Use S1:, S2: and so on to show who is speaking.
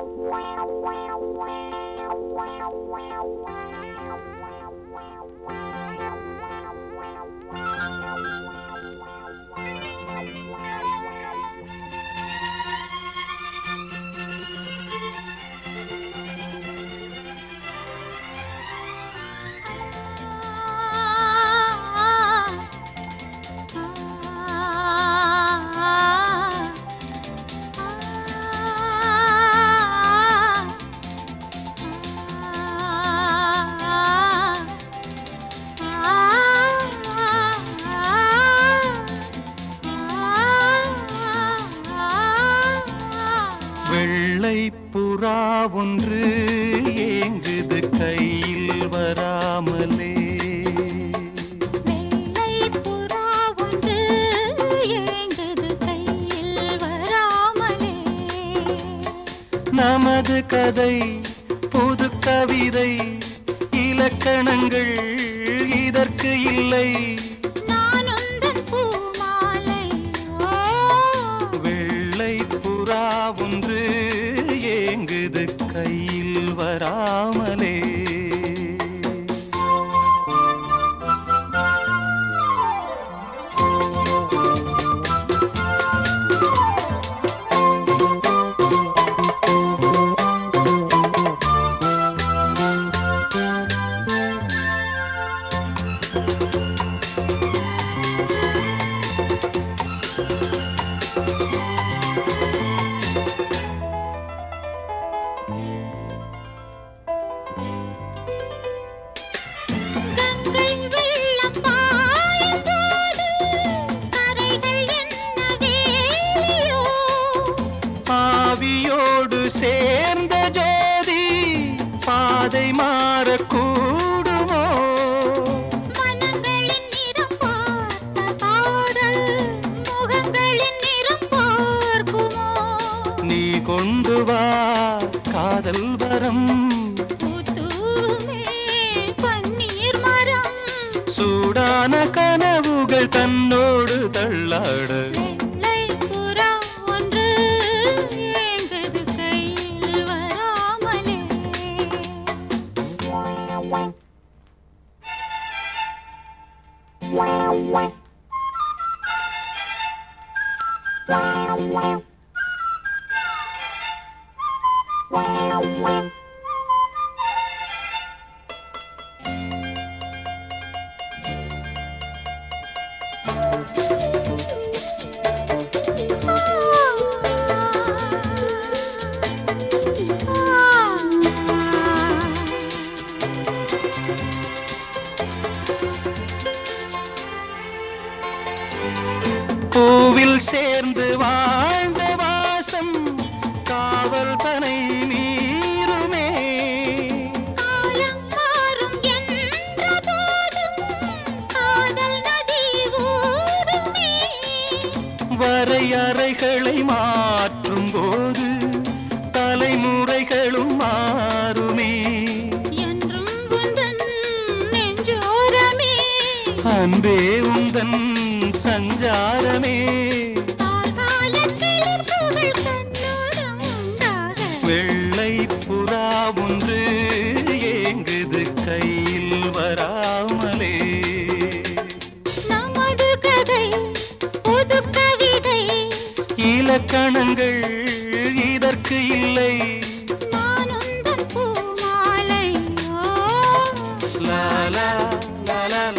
S1: வெள்ளை புறா ஒன்று ஏங்குது கையில் வராமலே
S2: வெள்ளை புறா ஒன்று ஏங்குது கையில் வராமலே
S1: நமது கதை புது கவிதை இலக்கணங்கள் இதற்கு இல்லை
S2: நான் உந்தன் பூமாலை ஓ
S1: வெள்ளை புறா ஒன்று ஏங்குது கையில் வராமலே
S2: கங்கை வெள்ளம் பாயும் போது கரைகள் என்ன வேலியோ
S1: ஆவியோடு சேர்ந்த ஜோதி பாதை மாறக்கூடுமோ
S2: மனங்களின் நிறம் பார்த்த காதல் முகங்களின் நிறம் பார்க்குமோ
S1: நீ கொண்டு வா காதல் வரம்
S2: பூத்தூமே பன்னீர் மரம்
S1: சூடான கனவுகள் தன்னோடு தள்ளாட
S2: வெள்ளை புறா ஒன்று ஏங்குது கையில் வராமலே
S1: பூவில் சேர்ந்து வாழ்ந்த வாசம் காவல் தனை மீறுமே
S2: காலம் மாறும் என்ற போதும் காதல் நதி ஓடுமே
S1: வரையறைகளை மாற்றும் போது தலைமுறைகளும் மாறுமே
S2: என்றும் உந்தன் நெஞ்சோரமே
S1: அன்பே உந்தன் சஞ்சாரமே
S2: கார்காலத்தில் புகழ் கண்ணோரம் உண்டாக
S1: வெள்ளை புறா ஒன்று ஏங்குது கையில் வராமலே
S2: நமது கதை புது கவிதை
S1: இலக்கணங்கள் இதற்கு இல்லை
S2: நான் உந்தன் பூமாலை ஓ
S1: லா லா லா லா